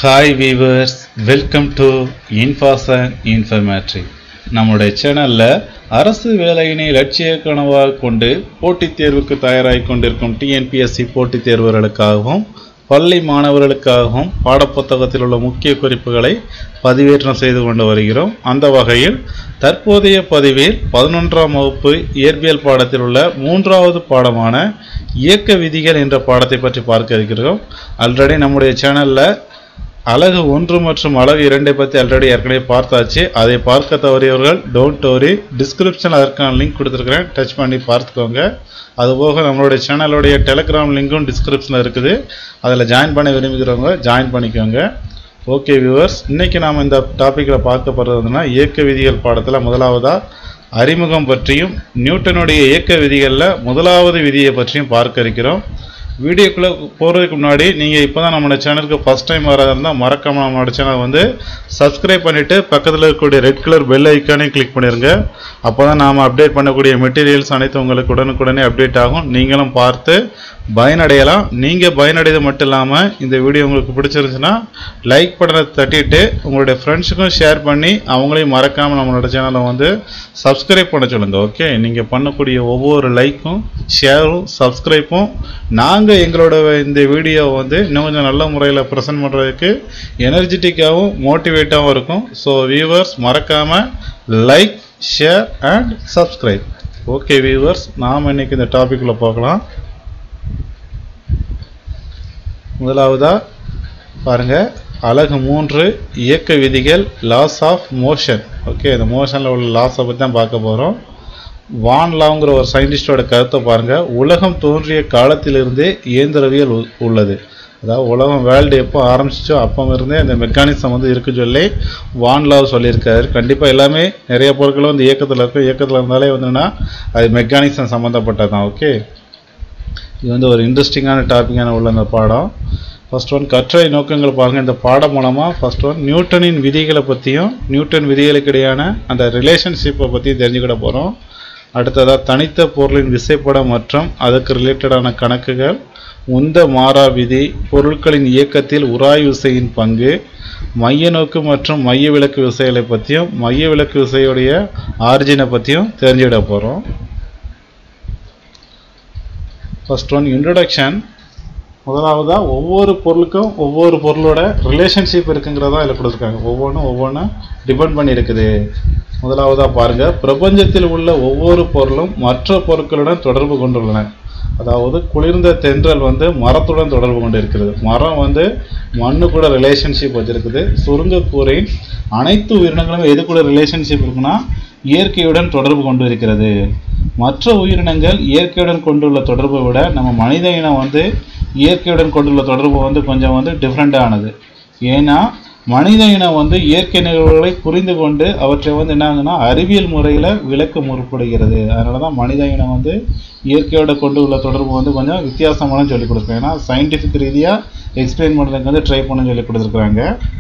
hi viewers welcome to இன்ஃபாசன் இன்ஃபர்மேட்ரி நம்முடைய சேனலில் அரசு வேலையினை லட்சிய கனவாக கொண்டு போட்டித் தேர்வுக்கு தயாராகி கொண்டிருக்கும் டிஎன்பிஎஸ்சி போட்டித் தேர்வுகளுக்காகவும் பள்ளி மாணவர்களுக்காகவும் பாடப்புத்தகத்தில் உள்ள முக்கிய குறிப்புகளை பதிவேற்றம் செய்து கொண்டு வருகிறோம் அந்த வகையில் தற்போதைய பதிவில் பதினொன்றாம் வகுப்பு இயற்பியல் பாடத்தில் உள்ள மூன்றாவது பாடமான இயக்க விதிகள் என்ற பாடத்தை பற்றி பார்க்க இருக்கிறோம் ஆல்ரெடி நம்முடைய சேனலில் அழகு ஒன்று மற்றும் அழகு இரண்டை பற்றி ஆல்ரெடி ஏற்கனவே பார்த்தாச்சு அதை பார்க்க தவறியவர்கள் டோன்ட் வரி டிஸ்கிரிப்ஷன் அதற்கான லிங்க் கொடுத்துருக்குறேன் டச் பண்ணி பார்த்துக்கோங்க அதுபோக நம்மளுடைய சேனலுடைய டெலிகிராம் லிங்க்கும் டிஸ்கிரிப்ஷனில் இருக்குது அதில் ஜாயின் பண்ண விரும்புகிறவங்க ஜாயின் பண்ணிக்கோங்க ஓகே வியூவர்ஸ் இன்றைக்கி நாம் இந்த டாப்பிக்கில் பார்க்க போகிறதுனா இயக்க விதிகள் பாடத்தில் முதலாவதாக அறிமுகம் பற்றியும் நியூட்டனுடைய இயக்க விதிகளில் முதலாவது விதியை பற்றியும் பார்க்க இருக்கிறோம் வீடியோக்குள்ளே போகிறதுக்கு முன்னாடி நீங்கள் இப்போ தான் நம்மளோட சேனலுக்கு ஃபஸ்ட் டைம் வரதா இருந்தால் மறக்காமல் நம்மளோட சேனல் வந்து சப்ஸ்கிரைப் பண்ணிவிட்டு பக்கத்தில் இருக்கக்கூடிய ரெட் கலர் பெல் ஐக்கானையும் கிளிக் பண்ணிடுங்க அப்போ தான் நாம் அப்டேட் பண்ணக்கூடிய மெட்டீரியல்ஸ் அனைத்தும் உங்களுக்கு உடனுக்குடனே அப்டேட் ஆகும் நீங்களும் பார்த்து பயனடையலாம் நீங்கள் பயனடைவது மட்டும் இல்லாமல் இந்த வீடியோ உங்களுக்கு பிடிச்சிருந்துச்சுன்னா லைக் பட்டனை தட்டிட்டு உங்களுடைய ஃப்ரெண்ட்ஸுக்கும் ஷேர் பண்ணி அவங்களையும் மறக்காமல் நம்மளோட சேனலை வந்து சப்ஸ்கிரைப் பண்ண சொல்லுங்கள் ஓகே நீங்கள் பண்ணக்கூடிய ஒவ்வொரு லைக்கும் ஷேரும் சப்ஸ்கிரைப்பும் நாங்கள் எங்களோட இந்த வீடியோவை வந்து இன்னும் கொஞ்சம் நல்ல முறையில் ப்ரெசென்ட் பண்ணுறதுக்கு எனர்ஜெட்டிக்காகவும் மோட்டிவேட்டாகவும் இருக்கும் ஸோ வியூவர்ஸ் மறக்காமல் like share and subscribe okay viewers நாம் இன்னைக்கு இந்த டாப்பிக்கில் பார்க்கலாம் முதலாவதாக பாருங்கள் அழகு மூன்று இயக்க விதிகள் லாஸ் ஆஃப் மோஷன் ஓகே இந்த மோஷனில் உள்ள லாஸை பற்றி தான் பார்க்க போகிறோம் வான் லாங்கிற ஒரு சயின்டிஸ்டோட கருத்தை பாருங்கள் உலகம் தோன்றிய காலத்திலிருந்தே இயந்திரவியல் உ- உள்ளது அதாவது உலகம் வேர்ல்டு எப்போ ஆரம்பிச்சிச்சோ அப்போ இருந்தே இந்த மெக்கானிசம் வந்து இருக்கு சொல்லி வான் லாவ் சொல்லியிருக்காரு கண்டிப்பாக எல்லாமே நிறைய பொருட்கள் வந்து இயக்கத்தில் இருக்கும் இயக்கத்தில் இருந்தாலே வந்துன்னா அது மெக்கானிசம் சம்மந்தப்பட்டது தான் ஓகே இது வந்து ஒரு இன்ட்ரெஸ்டிங்கான டாப்பிக்கான உள்ள இந்த பாடம் ஃபர்ஸ்ட் ஒன் கற்றலை நோக்கங்கள் பாருங்க இந்த பாடம் மூலமாக ஃபர்ஸ்ட் ஒன் நியூட்டனின் விதிகளை பற்றியும் நியூட்டன் விதிகளுக்கு இடையான அந்த ரிலேஷன்ஷிப்பை பற்றியும் தெரிஞ்சுக்கிட போகிறோம் அடுத்ததாக தனித்த பொருளின் விசைப்படம் மற்றும் அதுக்கு ரிலேட்டடான கணக்குகள் உந்த மாறா விதி பொருட்களின் இயக்கத்தில் உராய் விசையின் பங்கு மைய நோக்கு மற்றும் மைய விலக்கு விசைகளை பற்றியும் மைய விலக்கு விசையுடைய ஆரிஜினை பற்றியும் தெரிஞ்சுக்கிட போகிறோம் ஃபர்ஸ்ட் ஒன் இன்ட்ரடக்ஷன் முதலாவதாக ஒவ்வொரு பொருளுக்கும் ஒவ்வொரு பொருளோட ரிலேஷன்ஷிப் இருக்குங்கிறதா இதில் கொடுத்துருக்காங்க ஒவ்வொன்றும் ஒவ்வொன்றும் டிபெண்ட் பண்ணி இருக்குது முதலாவதாக பாருங்கள் பிரபஞ்சத்தில் உள்ள ஒவ்வொரு பொருளும் மற்ற பொருட்களுடன் தொடர்பு கொண்டுள்ளன அதாவது குளிர்ந்த தென்றல் வந்து மரத்துடன் தொடர்பு கொண்டு இருக்கிறது மரம் வந்து மண்ணு கூட ரிலேஷன்ஷிப் வச்சிருக்குது சுருங்கக்கூறின் அனைத்து உயிரினங்களும் எது கூட ரிலேஷன்ஷிப் இருக்குன்னா இயற்கையுடன் தொடர்பு கொண்டு இருக்கிறது மற்ற உயிரினங்கள் இயற்கையுடன் கொண்டுள்ள தொடர்பை விட நம்ம மனித இனம் வந்து இயற்கையுடன் கொண்டுள்ள தொடர்பு வந்து கொஞ்சம் வந்து டிஃப்ரெண்ட்டானது ஏன்னா மனித இனம் வந்து இயற்கை நிகழ்வுகளை புரிந்து கொண்டு அவற்றை வந்து என்ன ஆகுதுன்னா அறிவியல் முறையில் விளக்க முற்படுகிறது அதனால தான் மனித இனம் வந்து இயற்கையோட கொண்டு உள்ள தொடர்பு வந்து கொஞ்சம் வித்தியாசமான சொல்லி கொடுக்குறேன் ஏன்னா சயின்டிஃபிக் ரீதியாக எக்ஸ்பிளைன் பண்ணுறதுக்கு வந்து ட்ரை பண்ண சொல்லி கொடுத்துருக்குறாங்க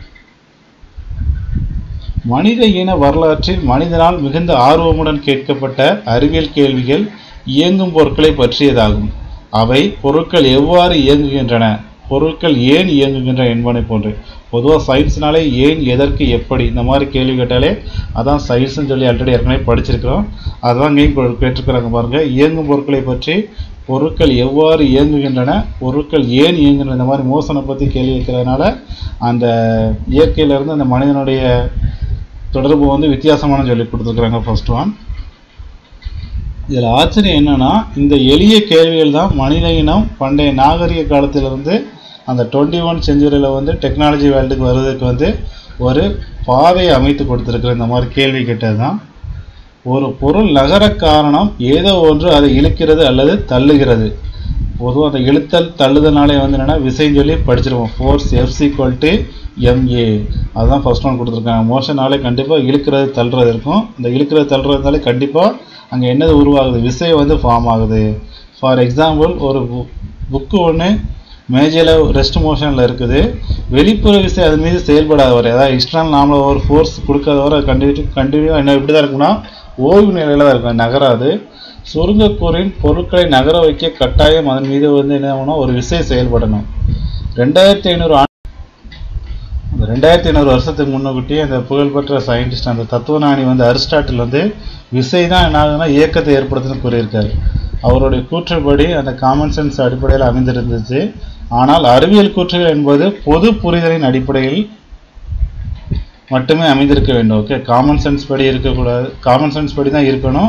மனித இன வரலாற்றில் மனிதனால் மிகுந்த ஆர்வமுடன் கேட்கப்பட்ட அறிவியல் கேள்விகள் இயங்கும் பொருட்களை பற்றியதாகும் அவை பொருட்கள் எவ்வாறு இயங்குகின்றன பொருட்கள் ஏன் இயங்குகின்றன என்பனை போன்று பொதுவாக சயின்ஸ்னாலே ஏன் எதற்கு எப்படி இந்த மாதிரி கேள்வி கேட்டாலே அதான் சயின்ஸ்னு சொல்லி ஆல்ரெடி ஏற்கனவே படிச்சிருக்கிறோம் அதான் இங்கேயும் கொ- கேட்டிருக்கிறாங்க பாருங்க இயங்கும் பொருட்களை பற்றி பொருட்கள் எவ்வாறு இயங்குகின்றன பொருட்கள் ஏன் இயங்குகின்றன இந்த மாதிரி மோசனை பற்றி கேள்வி கேட்கறதுனால அந்த இயற்கையிலிருந்து அந்த மனிதனுடைய தொடர்பு வந்து வித்தியாசமான சொல்லி கொடுத்துருக்குறாங்க ஃபர்ஸ்ட் ஒன் இதில் ஆச்சரியம் என்னன்னா இந்த எளிய கேள்விகள் தான் மனித இனம் பண்டைய நாகரிக காலத்திலிருந்து அந்த டுவெண்ட்டி ஒன் செஞ்சுரியில் வந்து டெக்னாலஜி வேர்ல்டுக்கு வர்றதுக்கு வந்து ஒரு பாதையை அமைத்து கொடுத்துருக்குற இந்த மாதிரி கேள்வி கேட்டது தான் ஒரு பொருள் நகர காரணம் ஏதோ ஒன்று அதை இழுக்கிறது அல்லது தள்ளுகிறது பொதுவாக அந்த இழுத்தல் தள்ளுதல்னாலே வந்து என்னென்னா விசைன்னு சொல்லி படிச்சிருவோம் force F equal to MA அதுதான் ஃபர்ஸ்ட் ஒன் கொடுத்துருக்காங்க மோஷனாலே கண்டிப்பாக இழுக்கிறது தள்ளுறது இருக்கும் இந்த இழுக்கிறது தள்ளுறதுனாலே கண்டிப்பாக அங்கே என்னது உருவாகுது விசை வந்து ஃபார்ம் ஆகுது ஃபார் எக்ஸாம்பிள் ஒரு புக்கு ஒன்று மேஜையில் ரெஸ்ட் மோஷனில் இருக்குது வெளிப்புற விசை அது மீது செயல்படாத வரை அதாவது எக்ஸ்டர்னல் நாமள ஒரு ஃபோர்ஸ் கொடுக்காத வரை கண்டினியூ கண்டினியூ என்ன இப்படி தான் இருக்கும்னா ஓய்வு நிலையில் தான் இருக்கும் நகராது சுருங்கக்கூறின் பொருட்களை நகர வைக்க கட்டாயம் அதன் மீது வந்து என்ன ஆகணும் ஒரு விசை செயல்படணும் ரெண்டாயிரத்தி ஐநூறு இந்த ரெண்டாயிரத்தி ஐநூறு வருஷத்துக்கு முன்னக்கூட்டி அந்த புகழ்பெற்ற சயின்டிஸ்ட் அந்த தத்துவஞானி வந்து அரிஸ்டாட்டில் வந்து விசை தான் என்ன ஆகுதுன்னா இயக்கத்தை ஏற்படுத்துன்னு கூறியிருக்காரு அவருடைய கூற்றுப்படி அந்த காமன் சென்ஸ் அடிப்படையில் அமைந்திருந்துச்சு ஆனால் அறிவியல் கூற்றுகள் என்பது பொது புரிதலின் அடிப்படையில் மட்டுமே அமைந்திருக்க வேண்டும் ஓகே காமன் சென்ஸ் படி இருக்கக்கூடாது காமன் சென்ஸ் படி தான் இருக்கணும்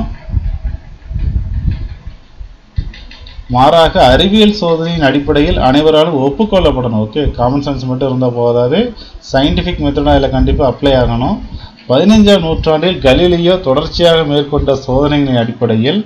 மாறாக அறிவியல் சோதனையின் அடிப்படையில் அனைவராலும் ஒப்புக்கொள்ளப்படணும் ஓகே காமன் சென்ஸ் மட்டும் இருந்தால் போதாது சயின்டிஃபிக் மெத்தடாக இதில் கண்டிப்பாக அப்ளை ஆகணும் பதினைஞ்சாம் நூற்றாண்டில் கலீலியோ தொடர்ச்சியாக மேற்கொண்ட சோதனைகளின் அடிப்படையில்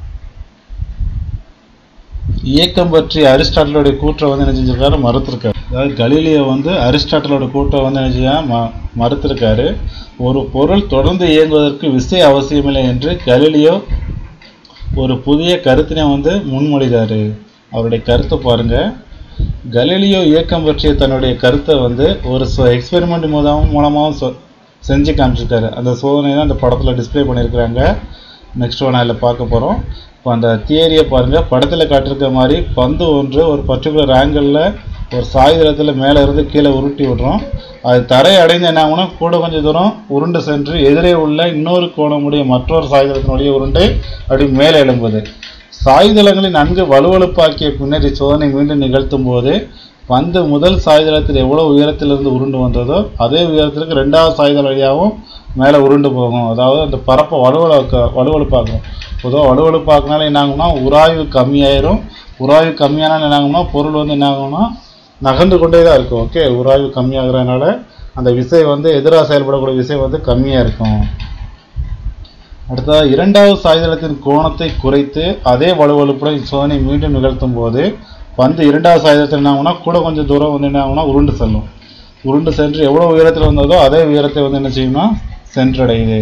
இயக்கம் பற்றி அரிஸ்டாட்டிலோடைய கூற்றை வந்து என்ன செஞ்சிருக்காரு மறுத்திருக்காரு அதாவது கலீலியோ வந்து அரிஸ்டாட்டிலோட கூற்றை வந்து என்ன செய்ய ம மறுத்திருக்காரு ஒரு பொருள் தொடர்ந்து இயங்குவதற்கு விசை அவசியமில்லை என்று கலீலியோ ஒரு புதிய கருத்தினை வந்து முன்மொழிதாரு அவருடைய கருத்தை பாருங்க கலீலியோ இயக்கம் பற்றிய தன்னுடைய கருத்தை வந்து ஒரு எக்ஸ்பெரிமெண்ட் மூலம் மூலமாகவும் சொ செஞ்சு காமிச்சிருக்காரு அந்த சோதனை தான் அந்த படத்தில் டிஸ்ப்ளே பண்ணியிருக்கிறாங்க நெக்ஸ்ட் ஒன் அதில் பார்க்க போகிறோம் இப்போ அந்த தியரியை பாருங்கள் படத்தில் காட்டிருக்க மாதிரி பந்து ஒன்று ஒரு பர்டிகுலர் ஆங்கிளில் ஒரு சாயுதளத்தில் மேலே இருந்து கீழே உருட்டி விடுறோம் அது தரை அடைந்து என்ன ஆகும்னா கூட கொஞ்சம் தூரம் உருண்டு சென்று எதிரே உள்ள இன்னொரு கோணமுடைய மற்றொரு சாயுதளத்தினுடைய உருண்டு அப்படி மேலே எழும்புது சாயுதளங்களை நன்கு வலுவழுப்பாக்கிய பின்னர் இச்சோதனை மீண்டும் நிகழ்த்தும் போது பந்து முதல் சாயுதளத்தில் எவ்வளோ உயரத்திலிருந்து உருண்டு வந்ததோ அதே உயரத்திற்கு ரெண்டாவது சாயுதள வழியாகவும் மேலே உருண்டு போகும் அதாவது அந்த பரப்பை வலுவழுக்க வலுவழுப்பாக்கும் பொதுவாக வலுவழுப்பாக்குனால என்ன ஆகும்னா உராய்வு கம்மியாயிரும் உராய்வு கம்மியானால என்ன ஆகும்னா பொருள் வந்து என்ன ஆகும்னா நகர்ந்து கொண்டே தான் இருக்கும் ஓகே உராய்வு கம்மியாகிறதுனால அந்த விசை வந்து எதிராக செயல்படக்கூடிய விசை வந்து கம்மியாக இருக்கும் அடுத்ததாக இரண்டாவது சாய்தளத்தின் கோணத்தை குறைத்து அதே வலுவழுப்புடன் இச்சோதனை மீண்டும் நிகழ்த்தும் போது பந்து இரண்டாவது சாயுதத்தில் என்ன ஆகும்னா கூட கொஞ்சம் தூரம் வந்து என்ன ஆகும்னா உருண்டு செல்லும் உருண்டு சென்று எவ்வளோ உயரத்தில் வந்ததோ அதே உயரத்தை வந்து என்ன செய்யும்னா சென்றடையுது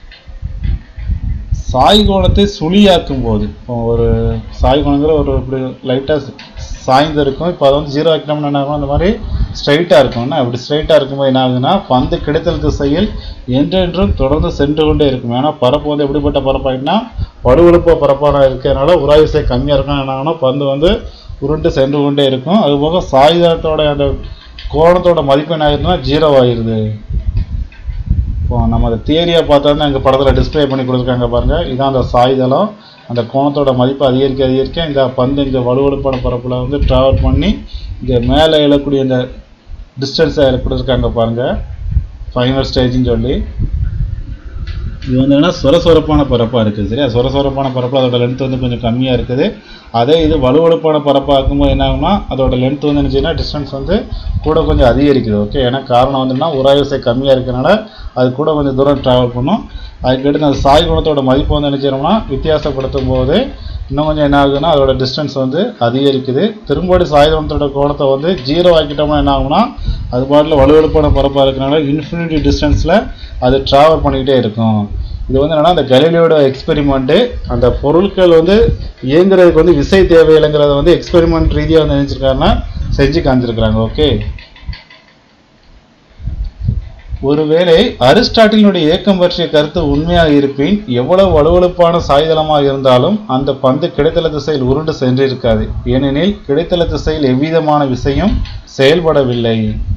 சாய்கோணத்தை சுழியாக்கும் போது இப்போ ஒரு சாய்கோணங்கிற ஒரு இப்படி லைட்டாக சாய்ந்து இருக்கும் இப்போ அதை வந்து ஜீரோ ஆக்கிட்டோம்னா என்ன ஆகும் அந்த மாதிரி ஸ்ட்ரைட்டாக இருக்கும்னா அப்படி ஸ்ட்ரைட்டாக இருக்கும்போது என்ன ஆகுதுன்னா பந்து கிடைத்தல் திசையில் என்றென்றும் தொடர்ந்து சென்று கொண்டே இருக்கும் ஏன்னா பரப்பு வந்து எப்படிப்பட்ட பரப்பாயிட்டுனா வலுவழுப்பு பரப்பான இருக்கிறதுனால உராய்வு விசை கம்மியாக இருக்கும் என்ன ஆகும்னா பந்து வந்து உருண்டு சென்று கொண்டே இருக்கும் அதுபோக சாயுதத்தோட அந்த கோணத்தோட மதிப்பு என்ன ஆயிருதுன்னா ஜீரோ ஆயிருது இப்போ நம்ம அந்த தியரியாக பார்த்தோம்னா எங்கள் படத்தில் டிஸ்பிளே பண்ணி கொடுத்துருக்காங்க பாருங்கள் இதான் அந்த சாய்தளம் அந்த கோணத்தோட மதிப்பு அதிகரிக்க அதிகரிக்க இந்த பந்து இங்கே வலுவழுப்பான பரப்பில் வந்து ட்ராவல் பண்ணி இங்கே மேலே எழக்கூடிய இந்த டிஸ்டன்ஸை கொடுத்துருக்காங்க பாருங்கள் ஃபைனல் ஸ்டேஜ்னு சொல்லி இது வந்து என்னன்னா சொரசொரப்பான பரப்பாக இருக்குது சரியா சொரசொரப்பான பரப்பில் அதோட லென்த் வந்து கொஞ்சம் கம்மியாக இருக்குது அதே இது வலுவழுப்பான பரப்பாக இருக்கும்போது என்ன ஆகும்னா அதோட லென்த் வந்து என்ன டிஸ்டன்ஸ் வந்து கூட கொஞ்சம் அதிகரிக்குது ஓகே ஏன்னா காரணம் வந்துன்னா உராய்வு விசை கம்மியாக இருக்கனால அது கூட கொஞ்சம் தூரம் ட்ராவல் பண்ணும் அதுக்கடுத்து அந்த சாய் குணத்தோட மதிப்பு வந்து என்ன செய்யணும்னா வித்தியாசப்படுத்தும் போது இன்னும் கொஞ்சம் என்ன ஆகுதுன்னா அதோட டிஸ்டன்ஸ் வந்து அதிகரிக்குது திரும்படி சாய் குணத்தோட கோணத்தை வந்து ஜீரோ ஆக்கிட்டோம்னா என்ன ஆகும்னா அது பாட்டில் வலுவழுப்பான பரப்பாக இருக்கனால இன்ஃபினிட்டி டிஸ்டன்ஸில் அது ட்ராவல் பண்ணிக்கிட்டே இருக்கும் இது வந்து என்னன்னா அந்த கலீலியோட எக்ஸ்பெரிமெண்ட்டு அந்த பொருட்கள் வந்து இயங்குறதுக்கு வந்து விசை தேவையில்லைங்கிறத வந்து எக்ஸ்பெரிமெண்ட் ரீதியாக வந்து நினைச்சிருக்காருன்னா செஞ்சு காமிச்சிருக்கிறாங்க ஓகே ஒருவேளை அரிஸ்டாட்டிலுடைய இயக்கம் பற்றிய கருத்து உண்மையாக இருப்பின் எவ்வளவு வலுவழுப்பான சாய்தளமாக இருந்தாலும் அந்த பந்து கிடைத்தள திசையில் உருண்டு சென்றிருக்காது ஏனெனில் கிடைத்தள திசையில் எவ்விதமான விசையும் செயல்படவில்லை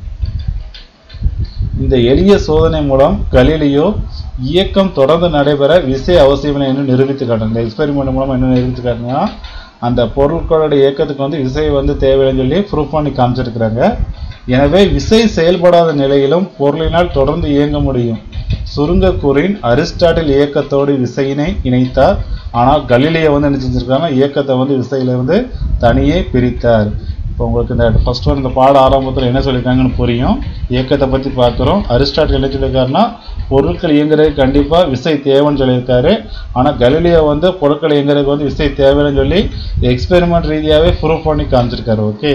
இந்த எளிய சோதனை மூலம் கலீலியோ இயக்கம் தொடர்ந்து நடைபெற விசை அவசியமில்லை என்று நிரூபித்து காட்டுங்க இந்த எக்ஸ்பெரிமெண்ட் மூலம் என்ன நிரூபித்து காட்டுங்கன்னா அந்த பொருட்களோட இயக்கத்துக்கு வந்து விசை வந்து தேவையில்லைன்னு சொல்லி ப்ரூஃப் பண்ணி காமிச்சிருக்கிறாங்க எனவே விசை செயல்படாத நிலையிலும் பொருளினால் தொடர்ந்து இயங்க முடியும் சுருங்க கூறின் அரிஸ்டாட்டில் இயக்கத்தோடு விசையினை இணைத்தார் ஆனால் கலிலியை வந்து என்ன செஞ்சிருக்காங்க இயக்கத்தை வந்து விசையிலிருந்து தனியே பிரித்தார் இப்போ உங்களுக்கு இந்த ஃபர்ஸ்ட் ஒன் இந்த பாட ஆரம்பத்தில் என்ன சொல்லியிருக்காங்கன்னு புரியும் இயக்கத்தை பற்றி பார்க்குறோம் அரிஸ்டாட்டில் என்ன சொல்லியிருக்காருன்னா பொருட்கள் இயங்குறதுக்கு கண்டிப்பாக விசை தேவைன்னு சொல்லியிருக்காரு ஆனால் கலிலியோ வந்து பொருட்கள் இயங்குறதுக்கு வந்து விசை தேவைன்னு சொல்லி எக்ஸ்பெரிமெண்ட் ரீதியாகவே ப்ரூஃப் பண்ணி காமிச்சிருக்காரு ஓகே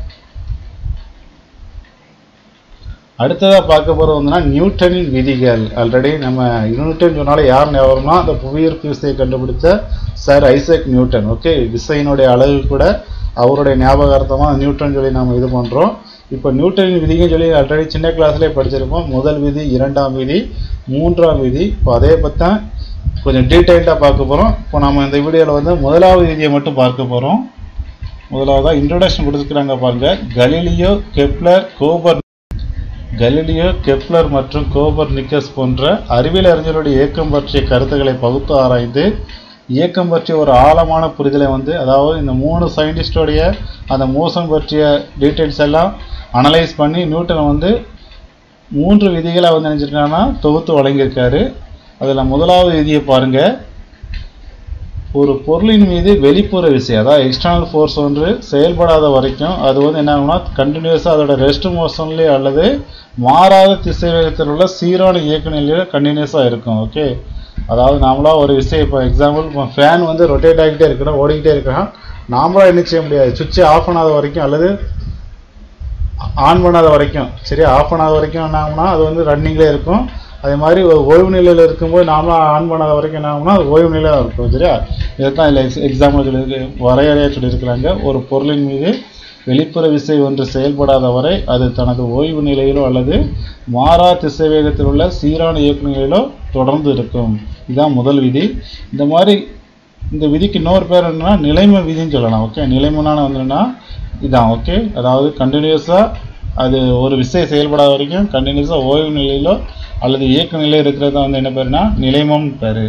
அடுத்ததாக பார்க்க போகிறது வந்துன்னா நியூட்டனின் விதிகள் ஆல்ரெடி நம்ம நியூட்டன் சொன்னாலே யார் ஞாபகம்னா அந்த புவியீர்ப்பு விசையை கண்டுபிடிச்ச சார் ஐசக் நியூட்டன் ஓகே விசையினுடைய அளவு கூட அவருடைய ஞாபகார்த்தமாக நியூட்டன் சொல்லி நம்ம இது பண்ணுறோம் இப்போ நியூட்டனின் விதிகள் சொல்லி ஆல்ரெடி சின்ன கிளாஸ்லேயே படிச்சிருப்போம் முதல் விதி இரண்டாம் விதி மூன்றாம் விதி இப்போ அதே பற்றி கொஞ்சம் டீட்டெயில்டாக பார்க்க போகிறோம் இப்போ நம்ம இந்த வீடியோவில் வந்து முதலாவது விதியை மட்டும் பார்க்க போகிறோம் முதலாவதாக இன்ட்ரோடக்ஷன் கொடுத்துருக்குறாங்க பாருங்கள் Galileo Kepler Copernicus Galileo Kepler மற்றும் கோபர் நிக்கஸ் போன்ற அறிவியல் அறிஞர்களுடைய இயக்கம் பற்றிய கருத்துக்களை பகுத்து ஆராய்ந்து இயக்கம் பற்றிய ஒரு ஆழமான புரிதலை வந்து அதாவது இந்த மூணு சயின்டிஸ்டோடைய அந்த மோசம் பற்றிய டீட்டெயில்ஸ் எல்லாம் அனலைஸ் பண்ணி நியூட்டன் வந்து மூன்று விதிகளை வந்து நினைச்சிருக்காங்கன்னா தொகுத்து வழங்கியிருக்காரு அதில் முதலாவது விதியை பாருங்க ஒரு பொருளின் மீது வெளிப்புற விசை அதாவது எக்ஸ்டர்னல் ஃபோர்ஸ் ஒன்று செயல்படாத வரைக்கும் அது வந்து என்ன ஆகும்னா கண்டினியூஸாக அதோட ரெஸ்ட் மோஷன்லேயே அல்லது மாறாத திசைவேகத்தில் உள்ள சீரான இயக்க நிலையில் கண்டினியூஸாக இருக்கும் ஓகே அதாவது நாமளா ஒரு விஷயம் இப்போ எக்ஸாம்பிள் இப்போ ஃபேன் வந்து ரொட்டேட் ஆகிட்டே இருக்கணும் ஓடிக்கிட்டே இருக்கான் நாமளா என்ன செய்ய முடியாது சுவிட்சை ஆஃப் பண்ணாத வரைக்கும் அல்லது ஆன் பண்ணாத வரைக்கும் சரியா ஆஃப் பண்ணாத வரைக்கும் என்ன ஆகும்னா அது வந்து ரன்னிங்லேயே இருக்கும் அதே மாதிரி ஒரு ஓய்வு நிலையில் இருக்கும்போது நாமளும் ஆன் பண்ணாத வரைக்கும் என்ன ஆகும்னா அது ஓய்வு நிலையில் இருக்கும் சரியா இதைத்தான் இதில் எக்ஸ் எக்ஸாம்பிள் சொல்லி வரையறையாக சொல்லியிருக்கிறாங்க ஒரு பொருளின் மீது வெளிப்புற விசை ஒன்று செயல்படாத வரை அது தனது ஓய்வு நிலையிலோ அல்லது மாறா திசைவேகத்தில் உள்ள சீரான இயக்க நிலையிலோ தொடர்ந்து இருக்கும் இதுதான் முதல் விதி இந்த மாதிரி இந்த விதிக்கு இன்னொரு பேர் என்னன்னா நிலைமை விதின்னு சொல்லலாம் ஓகே நிலைமனான வந்துன்னா இதான் ஓகே அதாவது கண்டினியூஸாக அது ஒரு விசை செயல்படாத வரைக்கும் கண்டினியூஸாக ஓய்வு நிலையிலோ அல்லது இயக்க நிலையில் இருக்கிறது வந்து என்ன பேருனா நிலைமம் பேர்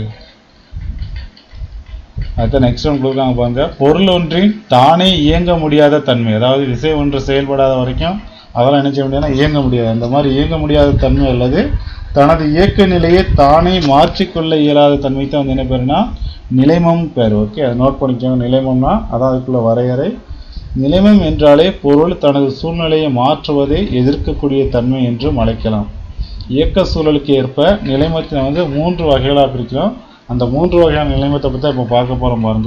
அடுத்த நெக்ஸ்ட் ஒன் கொடுக்குறாங்க பாருங்க பொருள் ஒன்றின் தானே இயங்க முடியாத தன்மை அதாவது விசை ஒன்று செயல்படாத வரைக்கும் அதெல்லாம் என்ன செய்ய முடியாதுன்னா இயங்க முடியாது அந்த மாதிரி இயங்க முடியாத தன்மை அல்லது தனது இயக்க நிலையை தானே மாற்றிக்கொள்ள இயலாத தன்மை தான் வந்து என்ன பேருனா நிலைமம் பேர் ஓகே அதை நோட் பண்ணிக்கோங்க நிலைமம்னா அதான் அதுக்குள்ள வரையறை நிலைமம் என்றாலே பொருள் தனது சூழ்நிலையை மாற்றுவதை எதிர்க்கக்கூடிய தன்மை என்றும் அழைக்கலாம் இயக்க சூழலுக்கு ஏற்ப நிலைமத்தை வந்து மூன்று வகைகளாக பிரிக்கிறோம் அந்த மூன்று வகையான நிலைமத்தை பற்றி இப்போ பார்க்க போகிறோம் பாருங்க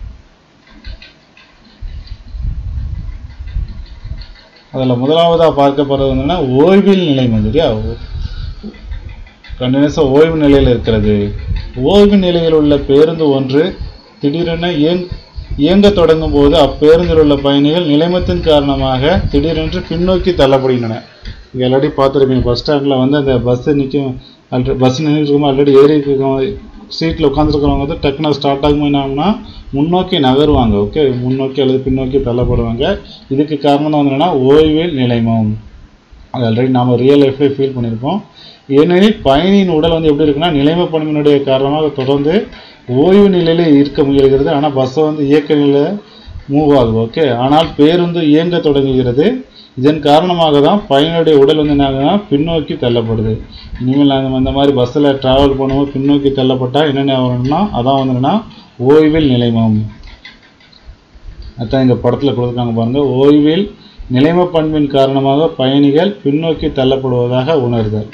அதில் முதலாவதாக பார்க்க போகிறது என்னன்னா ஓய்வில் நிலைமை சரியா கண்டினியூஸாக ஓய்வு நிலையில் இருக்கிறது ஓய்வு நிலையில் உள்ள பேருந்து ஒன்று திடீரென இயங் இயங்க தொடங்கும் போது அப்பேருந்தில் உள்ள பயணிகள் நிலைமத்தின் காரணமாக திடீரென்று பின்னோக்கி தள்ளப்படுகின்றன இங்கே ஆல்ரெடி பார்த்துருப்பீங்க பஸ் ஸ்டாண்டில் வந்து அந்த பஸ்ஸு நிற்கும் ஆல்ரெடி பஸ் நின்றுருக்கோம் ஆல்ரெடி ஏறி இருக்கவங்க சீட்டில் உட்காந்துருக்கிறவங்க வந்து டக்குனு ஸ்டார்ட் ஆகும்போது என்ன ஆகும்னா முன்னோக்கி நகருவாங்க ஓகே முன்னோக்கி அல்லது பின்னோக்கி தள்ளப்படுவாங்க இதுக்கு காரணம் தான் வந்து என்னன்னா ஓய்வில் நிலைமம் அது ஆல்ரெடி நாம் ரியல் லைஃப்லேயே ஃபீல் பண்ணியிருப்போம் ஏனெனில் பயணியின் உடல் வந்து எப்படி இருக்குன்னா நிலைமை பணியினுடைய காரணமாக தொடர்ந்து ஓய்வு நிலையிலே இருக்க முயல்கிறது ஆனால் பஸ்ஸை வந்து இயக்க நிலையில் மூவ் ஆகுது ஓகே ஆனால் பேருந்து இயங்க தொடங்குகிறது இதன் காரணமாக தான் பயணியுடைய உடல் வந்து என்ன ஆகுதுன்னா பின்னோக்கி தள்ளப்படுது இனிமேல் நாங்கள் இந்த மாதிரி பஸ்ஸில் ட்ராவல் பண்ணும்போது பின்னோக்கி தள்ளப்பட்டால் என்னென்ன ஆகணும்னா அதான் வந்து என்னன்னா ஓய்வில் நிலைமம் அதான் இந்த படத்தில் கொடுத்துருக்காங்க பாருங்க ஓய்வில் நிலைம பண்பின் காரணமாக பயணிகள் பின்னோக்கி தள்ளப்படுவதாக உணர்தல்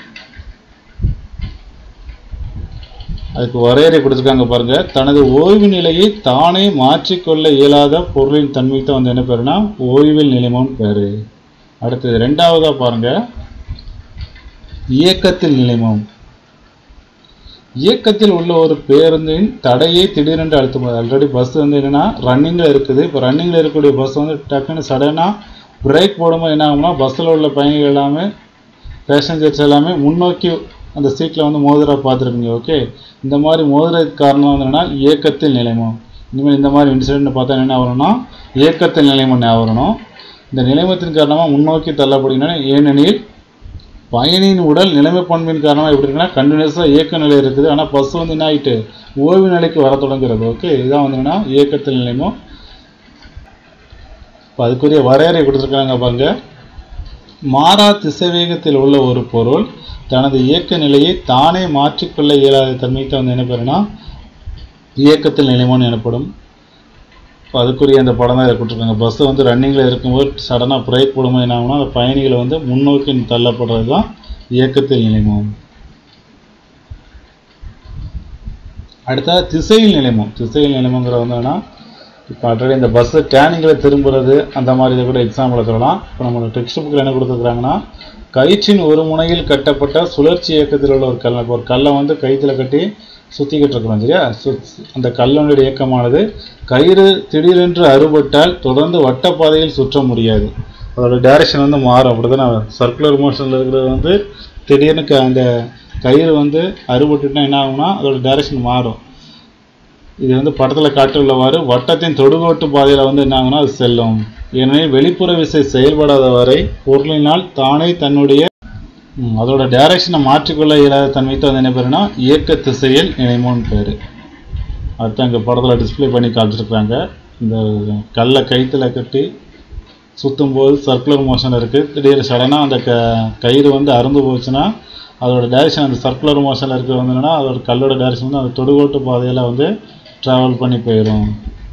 அதுக்கு வரையறை கொடுத்துருக்காங்க பாருங்க தனது ஓய்வு நிலையை தானே மாற்றிக்கொள்ள இயலாத பொருளின் தன்மை தான் வந்து என்ன பேருனா ஓய்வில் நிலைமம் பேரு அடுத்தது ரெண்டாவதா பாருங்க இயக்கத்தில் நிலைமம் இயக்கத்தில் உள்ள ஒரு பேருந்தின் தடையை திடீரென்று அழுத்தும் ஆல்ரெடி பஸ் வந்து என்னன்னா ரன்னிங்கில் இருக்குது இப்போ ரன்னிங்கில் இருக்கக்கூடிய பஸ் வந்து டக்குன்னு சடனாக பிரேக் போடும்போது என்ன ஆகும்னா பஸ்ஸில் உள்ள பயணிகள் எல்லாமே பேசஞ்சர்ஸ் எல்லாமே முன்னோக்கி அந்த சீட்டில் வந்து மோதிர பார்த்துருப்பீங்க ஓகே இந்த மாதிரி மோதிரத்துக்கு காரணம் வந்து என்னன்னா இயக்கத்தில் நிலைமம் இனிமேல் இந்த மாதிரி இன்சிடென்ட் பார்த்தா என்ன வரும்னா இயக்கத்தில் நிலைமம் ஞாபகம் வரணும் இந்த நிலைமத்தின் காரணமாக முன்னோக்கி தள்ளப்படுகின்றன ஏனெனில் பயணியின் உடல் நிலைமை பண்பின் காரணமாக எப்படி இருக்குன்னா கண்டினியூஸாக இயக்க நிலை இருக்குது ஆனால் பஸ் வந்து என்ன ஆகிட்டு ஓய்வு நிலைக்கு வர தொடங்குறது ஓகே இதுதான் வந்து என்னன்னா இயக்கத்தில் நிலைமம் இப்போ அதுக்குரிய வரையறை கொடுத்துருக்காங்க பாருங்க மாறா திசைவேகத்தில் உள்ள ஒரு பொருள் தனது இயக்க நிலையை தானே மாற்றிக்கொள்ள இயலாத தன்மைக்கு வந்து என்ன பேருனா இயக்கத்தில் நிலைமோன்னு எனப்படும் இப்போ அதுக்குரிய அந்த படம் தான் இதை கொடுத்துருக்காங்க பஸ் வந்து ரன்னிங்கில் இருக்கும்போது சடனாக பிரேக் போடும்போது என்ன ஆகும்னா அந்த பயணிகளை வந்து முன்னோக்கி தள்ளப்படுறது தான் இயக்கத்தில் நிலைமம் அடுத்த திசையில் நிலைமம் திசையில் நிலைமங்கிறது வந்து என்னன்னா இப்போ ஆல்ரெடி இந்த பஸ்ஸு டேனிங்கில் திரும்புறது அந்த மாதிரி இதை கூட எக்ஸாம்பிள் சொல்லலாம் இப்போ நம்ம டெக்ஸ்ட் புக்கில் என்ன கொடுத்துருக்குறாங்கன்னா கயிற்றின் ஒரு முனையில் கட்டப்பட்ட சுழற்சி இயக்கத்தில் உள்ள ஒரு கல் இப்போ ஒரு கல்லை வந்து கயிற்றில் கட்டி சுற்றிக்கிட்டு இருக்கிறோம் சரியா சு- அந்த கல்லனுடைய இயக்கமானது கயிறு திடீரென்று அறுபட்டால் தொடர்ந்து வட்டப்பாதையில் சுற்ற முடியாது அதோட டைரக்ஷன் வந்து மாறும் அப்படிதானே சர்க்குலர் மோஷனில் இருக்கிறது வந்து திடீர்னு க அந்த கயிறு வந்து அறுபட்டுட்டா என்ன ஆகும்னா அதோட டைரக்ஷன் மாறும் இது வந்து படத்தில் காட்டியுள்ளவாறு வட்டத்தின் தொடுகோட்டு பாதையில் வந்து என்ன ஆகும்னா அது செல்லும் ஏனெனில் வெளிப்புற விசை செயல்படாத வரை பொருளினால் தானே தன்னுடைய ம், அதோட டைரக்ஷனை மாற்றிக்கொள்ள இயலாத தன்மைக்கு வந்து என்ன பேருனா இயக்க திசையில் நிலைமோன்னு பேர் அடுத்து அங்கே படத்தில் டிஸ்ப்ளே பண்ணி காமிச்சிருக்காங்க இந்த கல்லை கயித்துல கட்டி சுற்றும் போது சர்க்குலர் மோஷன் இருக்குது திடீர்னு சடனாக அந்த க கயிறு வந்து அறுந்து போச்சுன்னா அதோட டைரக்ஷன் அந்த சர்க்குலர் மோஷனில் இருக்கிற வந்து என்னன்னா அதோட கல்லோட டைரக்ஷன் வந்து அந்த தொடுகோட்டு பாதையில் வந்து ட்ராவல் பண்ணி போயிடும்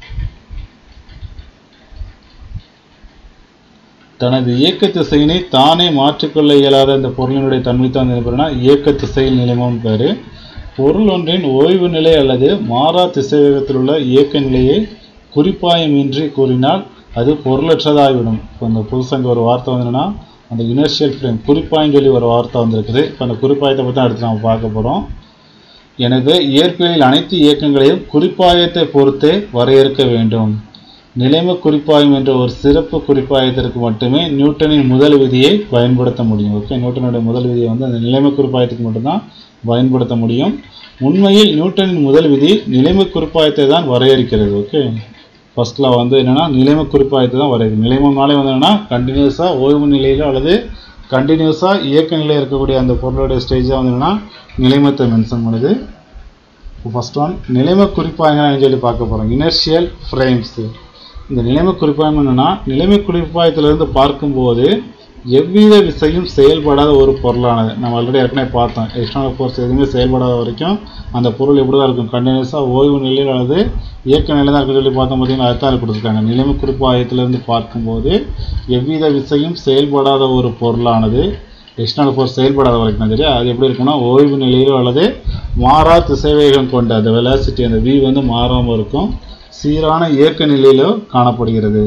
தனது இயக்க திசையினை தானே மாற்றிக்கொள்ள இயலாத இந்த பொருளினுடைய தன்மை தான் என்ன இயக்க திசையில் நிலைமம் பேர் பொருள் ஒன்றின் ஓய்வு நிலை அல்லது மாறா திசைவேகத்தில் உள்ள இயக்க நிலையை குறிப்பாயமின்றி கூறினால் அது பொருளற்றதாகிவிடும் இப்போ இந்த புதுசங்க ஒரு வார்த்தை வந்து என்னன்னா அந்த இனர்ஷியல் ஃப்ரேம் குறிப்பாயம் சொல்லி ஒரு வார்த்தை வந்திருக்குது இப்போ அந்த குறிப்பாயத்தை பற்றி அடுத்து நம்ம பார்க்க போகிறோம் எனவே இயற்கையில் அனைத்து இயக்கங்களையும் குறிப்பாயத்தை பொறுத்தே வரையறுக்க வேண்டும் நிலைம குறிப்பாயம் என்ற ஒரு சிறப்பு குறிப்பாயத்திற்கு மட்டுமே நியூட்டனின் முதல் விதியை பயன்படுத்த முடியும் ஓகே நியூட்டனுடைய முதல் விதியை வந்து அந்த நிலைம குறிப்பாயத்துக்கு மட்டும்தான் பயன்படுத்த முடியும் உண்மையில் நியூட்டனின் முதல் விதி நிலைம குறிப்பாயத்தை தான் வரையறுக்கிறது ஓகே ஃபர்ஸ்ட்ல வந்து என்னன்னா நிலைம குறிப்பாயத்தை தான் வரையறுக்கும் நிலைமம்னாலே வந்து என்னன்னா கண்டினியூஸாக ஓய்வு நிலையிலோ அல்லது கண்டினியூஸாக இயக்க நிலையில் இருக்கக்கூடிய அந்த பொருளுடைய ஸ்டேஜாக வந்து என்னன்னா நிலைமத்தை மென்ஷன் பண்ணுது ஃபர்ஸ்ட் ஒன் நிலைம குறிப்பாயங்கள்னு சொல்லி பார்க்க போகிறோம் இனர்ஷியல் ஃப்ரேம்ஸு இந்த நிலைமை குறிப்பாயம் என்னன்னா நிலைமை குறிப்பாயத்திலிருந்து பார்க்கும்போது எவ்வித விசையும் செயல்படாத ஒரு பொருளானது நம்ம ஆல்ரெடி ஏற்கனவே பார்த்தோம் எக்ஸ்டர்னல் ஃபோர்ஸ் எதுவுமே செயல்படாத வரைக்கும் அந்த பொருள் எப்படி தான் இருக்கும் கண்டினியூஸாக ஓய்வு நிலையில் அல்லது இயக்க நிலையில் தான் இருக்குன்னு சொல்லி பார்த்தோம் பார்த்தீங்கன்னா அதுதான் கொடுத்துருக்காங்க நிலைமை குறிப்பாயத்திலிருந்து பார்க்கும்போது எவ்வித விசையும் செயல்படாத ஒரு பொருளானது எக்ஸ்டர்னல் ஃபோர்ஸ் செயல்படாத வரைக்கும் தான் சரியா அது எப்படி இருக்கும்னா ஓய்வு நிலையிலோ அல்லது மாறா திசைவேகம் கொண்ட அந்த வெலாசிட்டி அந்த வி வந்து மாறாமல் இருக்கும் சீரான இயக்க நிலையிலோ காணப்படுகிறது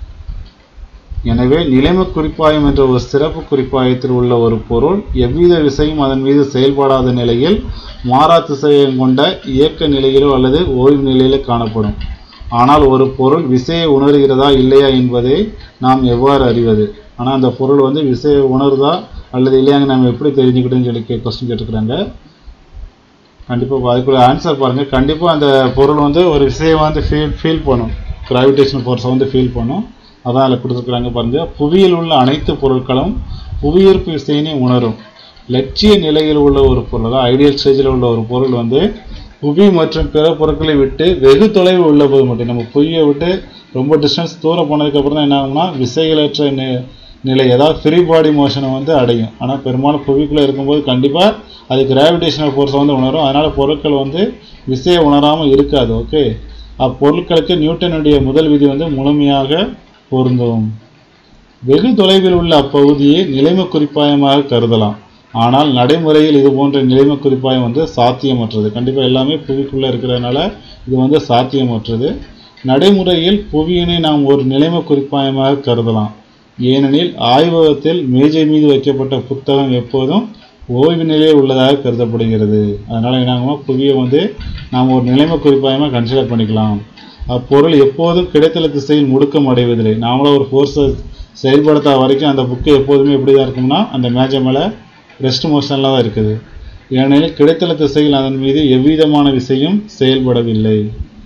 எனவே நிலைம குறிப்பாயம் என்ற ஒரு சிறப்பு குறிப்பாயத்தில் உள்ள ஒரு பொருள் எவ்வித விசையும் அதன் மீது செயல்படாத நிலையில் மாறா திசைவேகம் கொண்ட இயக்க நிலையிலோ அல்லது ஓய்வு நிலையிலோ காணப்படும் ஆனால் ஒரு பொருள் விசையை உணர்கிறதா இல்லையா என்பதை நாம் எவ்வாறு அறிவது ஆனால் அந்த பொருள் வந்து விசையை உணருதா அல்லது இல்லையாங்க நம்ம எப்படி தெரிஞ்சுக்கிட்டோம்னு சொல்லி கொஸ்டின் கேட்டுக்கிறாங்க கண்டிப்பாக அதுக்குள்ள ஆன்சர் பாருங்கள் கண்டிப்பாக அந்த பொருள் வந்து ஒரு விசையை வந்து ஃபீல் ஃபீல் பண்ணும் கிராவிடேஷன் ஃபோர்ஸை வந்து ஃபீல் பண்ணும் அதான் அதில் கொடுத்துருக்குறாங்க பாருங்கள் புவியில் உள்ள அனைத்து பொருட்களும் புவியீர்ப்பு விசையினை உணரும் லட்சிய நிலையில் உள்ள ஒரு பொருள் அதாவது ஐடியல் ஸ்டேஜில் உள்ள ஒரு பொருள் வந்து புவி மற்றும் பிற பொருட்களை விட்டு வெகு தொலைவு உள்ள போது மட்டும் நம்ம புவியை விட்டு ரொம்ப டிஸ்டன்ஸ் தூரம் போனதுக்கப்புறம் தான் என்ன ஆகும்னா விசைகளற்ற நி நிலை அதாவது ஃப்ரீ பாடி மோஷனை வந்து அடையும் ஆனால் பெரும்பாலும் புவிக்குள்ளே இருக்கும்போது கண்டிப்பாக அது கிராவிடேஷனல் ஃபோர்ஸை வந்து உணரும் அதனால் பொருட்கள் வந்து விசையை உணராமல் இருக்காது ஓகே அப்பொருட்களுக்கு நியூட்டனுடைய முதல் விதி வந்து முழுமையாக பொருந்தும் வெகு தொலைவில் உள்ள அப்பகுதியை நிலைம குறிப்பாயமாக கருதலாம் ஆனால் நடைமுறையில் இது போன்ற நிலைம குறிப்பாயம் வந்து சாத்தியமற்றது கண்டிப்பாக எல்லாமே புவிக்குள்ளே இருக்கிறதுனால இது வந்து சாத்தியமற்றது நடைமுறையில் புவியினை நாம் ஒரு நிலைம குறிப்பாயமாக கருதலாம் ஏனெனில் ஆய்வகத்தில் மேஜை மீது வைக்கப்பட்ட புத்தகம் எப்போதும் ஓய்வு நிலையில் உள்ளதாக கருதப்படுகிறது அதனால் என்னாகும்னா புவியை வந்து நாம் ஒரு நிலைமை குறிப்பாயமாக கன்சிடர் பண்ணிக்கலாம் அப்பொருள் எப்போதும் கிடைத்தல திசையில் முடுக்கம் அடைவதில்லை நாமளும் ஒரு ஃபோர்ஸை செயல்படுத்தாத வரைக்கும் அந்த புக்கு எப்போதுமே எப்படி தான் இருக்கும்னா அந்த மேஜை மேலே ரெஸ்ட் மோஷனில் தான் இருக்குது ஏனெனில் கிடைத்தல திசையில் அதன் மீது எவ்விதமான விசையும் செயல்படவில்லை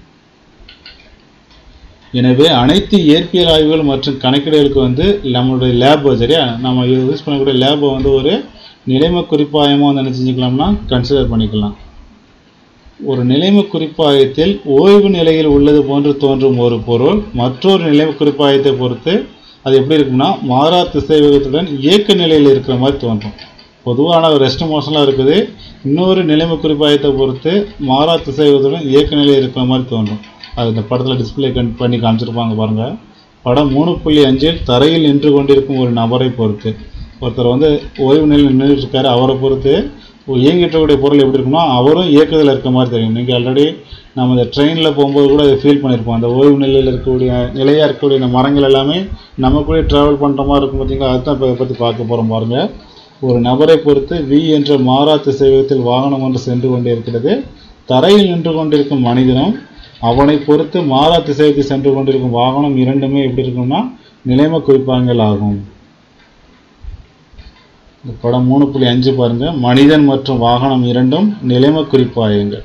எனவே அனைத்து இயற்பியல் ஆய்வுகள் மற்றும் கணக்கீடுகளுக்கு வந்து நம்மளுடைய லேப் சரியா நம்ம யூஸ் பண்ணக்கூடிய லேபை வந்து ஒரு நிலைமை குறிப்பாயமாக வந்து என்ன செஞ்சுக்கலாம்னா கன்சிடர் பண்ணிக்கலாம் ஒரு நிலைமை குறிப்பாயத்தில் ஓய்வு நிலையில் உள்ளது போன்று தோன்றும் ஒரு பொருள் மற்றொரு நிலைமை குறிப்பாயத்தை பொறுத்து அது எப்படி இருக்கும்னா மாறா திசைவேகத்துடன் இயக்க நிலையில் இருக்கிற மாதிரி தோன்றும் பொதுவான ஒரு ரெஸ்ட் மோஷனில் இருக்குது இன்னொரு நிலைமை குறிப்பாயத்தை பொறுத்து மாறா திசைவேகத்துடன் இயக்க நிலையில் இருக்கிற மாதிரி தோன்றும் அது இந்த படத்தில் டிஸ்பிளே கண் பண்ணி காமிச்சிருப்பாங்க பாருங்கள் படம் மூணு புள்ளி அஞ்சில் தரையில் நின்று கொண்டிருக்கும் ஒரு நபரை பொறுத்து ஒருத்தர் வந்து ஓய்வு நிலையில் நின்றுட்டு இருக்காரு அவரை பொறுத்து இயங்கிட்டு இருக்கக்கூடிய பொருள் எப்படி இருக்குன்னா அவரும் இயக்கத்தில் இருக்க மாதிரி தெரியும் நீங்கள் ஆல்ரெடி நம்ம இந்த ட்ரெயினில் போகும்போது கூட அதை ஃபீல் பண்ணியிருப்போம் அந்த ஓய்வு நிலையில் இருக்கக்கூடிய நிலையாக இருக்கக்கூடிய இந்த மரங்கள் எல்லாமே நம்ம கூட ட்ராவல் பண்ணுற மாதிரி இருக்கும் பார்த்தீங்களா அதுதான் இப்போ பற்றி பார்க்க போகிறோம் பாருங்கள் ஒரு நபரை பொறுத்து வி என்ற மாறா திசைவேகத்தில் வாகனம் ஒன்று சென்று கொண்டே இருக்கிறது தரையில் நின்று கொண்டிருக்கும் மனிதனும் அவனை பொறுத்து மாறா திசைக்கு சென்று கொண்டிருக்கும் வாகனம் இரண்டுமே எப்படி இருக்கும்னா நிலைமை குறிப்பாங்கள் ஆகும் இந்த படம் மூணு புள்ளி அஞ்சு பாருங்க மனிதன் மற்றும் வாகனம் இரண்டும் நிலைமை குறிப்பாயங்கள்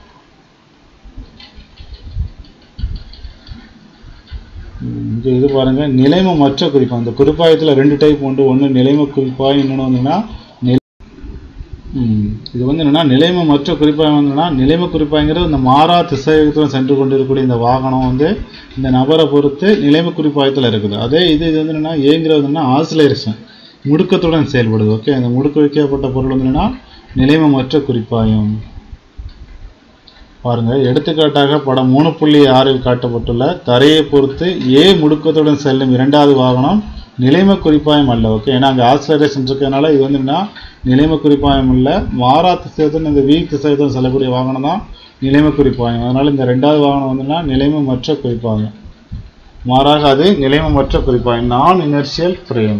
இங்கே இது பாருங்க நிலைமை மற்ற குறிப்பாயம் இந்த குறிப்பாயத்தில் ரெண்டு டைப் உண்டு ஒன்று நிலைமை குறிப்பாயம் இன்னொன்று வந்துன்னா ம், இது வந்து என்னன்னா நிலைமை மற்ற குறிப்பாக என்னன்னா நிலைமை குறிப்பாங்கிறது இந்த மாறா திசையகத்தில் சென்று கொண்டிருக்கக்கூடிய இந்த வாகனம் வந்து இந்த நபரை பொறுத்து நிலைமை குறிப்பாயத்தில் இருக்குது அதே இது இது வந்து என்னன்னா ஏங்கிறது என்னன்னா ஆசிலேஷன் முடுக்கத்துடன் செயல்படுது ஓகே அந்த முடுக்க வைக்கப்பட்ட பொருள் வந்து என்னன்னா நிலைமை மற்ற குறிப்பாயம் பாருங்க எடுத்துக்காட்டாக படம் மூணு புள்ளி ஆறில் காட்டப்பட்டுள்ள தரையை பொறுத்து ஏ முடுக்கத்துடன் செல்லும் இரண்டாவது வாகனம் நிலைமை குறிப்பாயம் அல்ல ஓகே ஏன்னா அங்கே ஆக்சலரேஷன் இருக்கிறதுனால இது வந்து என்ன நிலைமை குறிப்பாயம் இல்லை மாறா திசையத்துடன் இந்த வீக் திசையத்துடன் செல்லக்கூடிய வாகனம் தான் நிலைமை குறிப்பாயம் அதனால இந்த ரெண்டாவது வாகனம் வந்துன்னா நிலைமை மற்ற குறிப்பாயம் மாறாக அது நிலைமை மற்ற குறிப்பாயம் நான் இனர்ஷியல் ஃப்ரேம்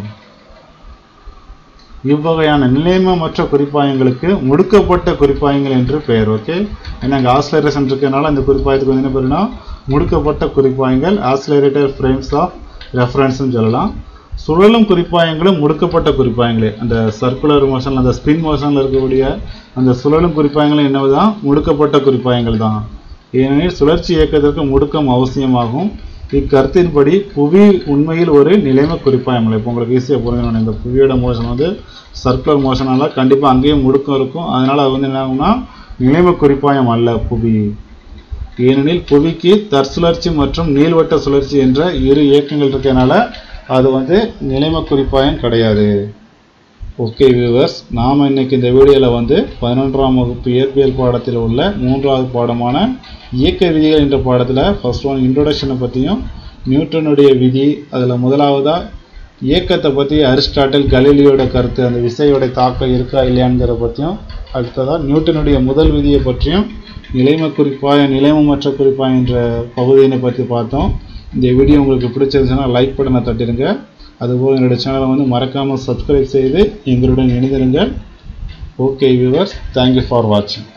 இவ்வகையான நிலைமமற்ற குறிப்பாயங்களுக்கு முடுக்கப்பட்ட குறிப்பாயங்கள் என்று பெயர் ஓகே ஏன்னா அங்கே ஆஸ்லரேஷன் இருக்கனால அந்த குறிப்பாயத்துக்கு வந்து என்ன பேருனா முடுக்கப்பட்ட குறிப்பாயங்கள் ஆஸ்லரேட்டர் ஃப்ரேம்ஸ் ஆஃப் ரெஃபரன்ஸ்னு சொல்லலாம் சுழலும் குறிப்பாயங்களும் முடுக்கப்பட்ட குறிப்பாயங்களே அந்த சர்க்குலர் மோஷன் அந்த ஸ்பின் மோஷனில் இருக்கக்கூடிய அந்த சுழலும் குறிப்பாயங்களும் என்னவுதான் முடுக்கப்பட்ட குறிப்பாயங்கள் தான் ஏனெனில் சுழற்சி இயக்கத்திற்கு முடுக்கம் அவசியமாகும் இக்கருத்தின்படி புவி உண்மையில் ஒரு நிலைமை குறிப்பாயம் இல்லை இப்போ உங்களுக்கு ஈஸியாக புரிஞ்சுக்கணும் இந்த புவியோட மோஷன் வந்து சர்க்குலர் மோஷனால கண்டிப்பாக அங்கேயும் முடுக்கம் இருக்கும் அதனால அது வந்து என்ன ஆகும்னா நிலைமை குறிப்பாயம் அல்ல புவி ஏனெனில் புவிக்கு தற்சுழற்சி மற்றும் நீள்வட்ட சுழற்சி என்ற இரு இயக்கங்கள் இருக்கனால அது வந்து நிலைமை குறிப்பாயம் கிடையாது ஓகே வியூவர்ஸ் நாம் இன்னைக்கு இந்த வீடியோவில் வந்து பதினொன்றாம் வகுப்பு இயற்பியல் பாடத்தில் உள்ள மூன்றாவது பாடமான இயக்க விதிகள் என்ற பாடத்தில் ஃபர்ஸ்ட் ஒன் இன்ட்ரோடக்ஷனை பற்றியும் நியூட்டனுடைய விதி அதில் முதலாவதாக இயக்கத்தை பற்றி அரிஸ்டாட்டில் கலீலியோட கருத்து அந்த விசையோட தாக்கம் இருக்கா இல்லையாங்கிறத பற்றியும் அடுத்ததாக நியூட்டனுடைய முதல் விதியை பற்றியும் நிலைமை குறிப்பாய நிலைமமற்ற குறிப்பாய என்ற பகுதியினை பற்றி பார்த்தோம் இந்த வீடியோ உங்களுக்கு பிடிச்சிருந்துச்சுன்னா லைக் பட்டனை தட்டிடுங்க அதுபோல் என்னுடைய சேனலை வந்து மறக்காமல் சப்ஸ்கிரைப் செய்து எங்களுடன் இணைந்திருங்கள் ஓகே வியூவர்ஸ் தேங்க்யூ ஃபார் வாட்சிங்